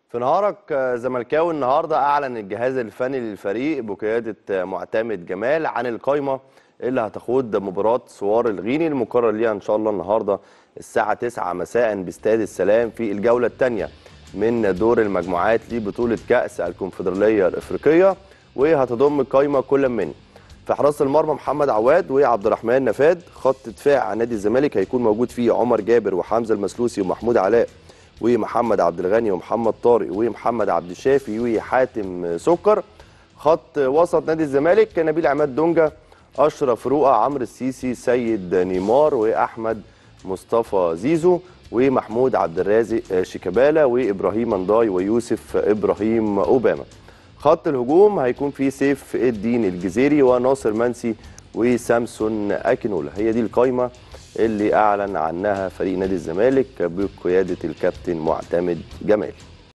في نهارك زملكاوي النهارده اعلن الجهاز الفني للفريق بقياده معتمد جمال عن القائمه اللي هتخوض مباراه سوار الغيني المقرر ليها ان شاء الله النهارده الساعه 9 مساء باستاد السلام في الجوله الثانيه من دور المجموعات لبطوله كاس الكونفدراليه الافريقيه وهتضم القائمه كل من في حراسه المرمى محمد عواد وعبد الرحمن نفاد خط دفاع نادي الزمالك هيكون موجود فيه عمر جابر وحمزه المسلوسي ومحمود علاء ومحمد عبد الغني ومحمد طارق ومحمد عبد الشافي وحاتم سكر خط وسط نادي الزمالك نبيل عماد دونجا اشرف رؤى عمرو السيسي سيد نيمار واحمد مصطفى زيزو ومحمود عبد الرازق شيكابالا وابراهيم انداي ويوسف ابراهيم اوباما خط الهجوم هيكون فيه سيف الدين الجزيري وناصر منسي وسامسون اكينولا هي دي القايمه اللي اعلن عنها فريق نادي الزمالك بقياده الكابتن معتمد جمال